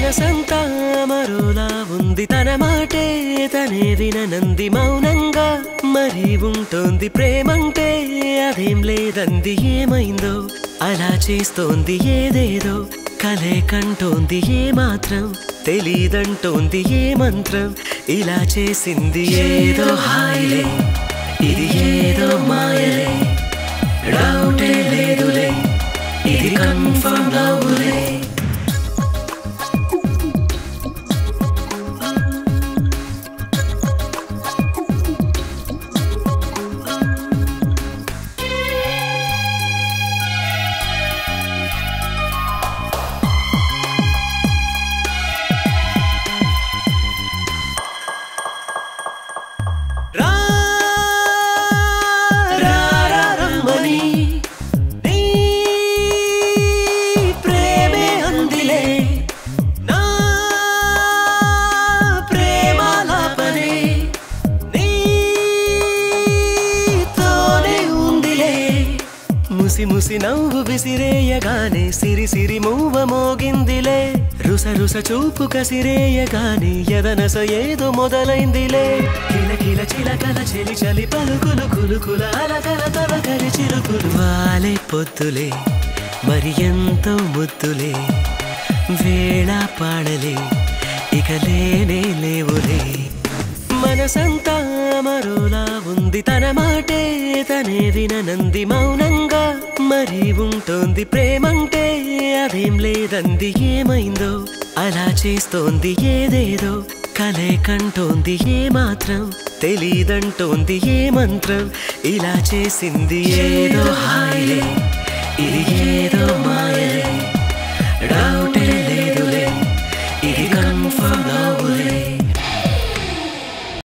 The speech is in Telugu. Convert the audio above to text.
మనసంతా మరోలా ఉంది తన మాటే తనే విననంది మౌనంగా మరి ఉంటోంది ప్రేమంటే అదేం లేదంది ఏమైందో అలా చేస్తోంది ఏదేదో కలే కంటోంది ఏ మాత్రం తెలీదంటోంది ఏ మంత్రం ఇలా చేసింది ఏదో హాయిలే ఇది ఏదో మాయలే డౌటే లేదులే ఇది కన్ఫర్మ్ లవ్లే రా రా రా రమ్మని నీ ప్రేమే అందిలే నా ప్రేమాలాపనే నీతోనే ఉందిలే ముసి ముసి నవ్వు విసిరేయగానే సిరి సిరి మూవ మోగిందిలే రుస రుస చూపు కసిరేయగానే ఎదనస ఏదో మొదలైందిలే కిల కిల చిలకల చెలి చలి పలుకులు కులుకుల అలకల తలకరి చిరుకులు వాలే పొద్దులే మరి ఎంతో ముద్దులే వేళ పాడలే ఇక లేనే లేవులే మనసంతా మరోలా ఉంది తన మాటే తనే విననంది మౌనంగా మరి ఉంటోంది ప్రేమంటే అదేం లేదంది ఏమైందో అలా చేస్తోంది ఏదేదో కలే కంటోంది ఏ మాత్రం తెలీదంటోంది ఏ మంత్రం ఇలా చేసింది ఏదో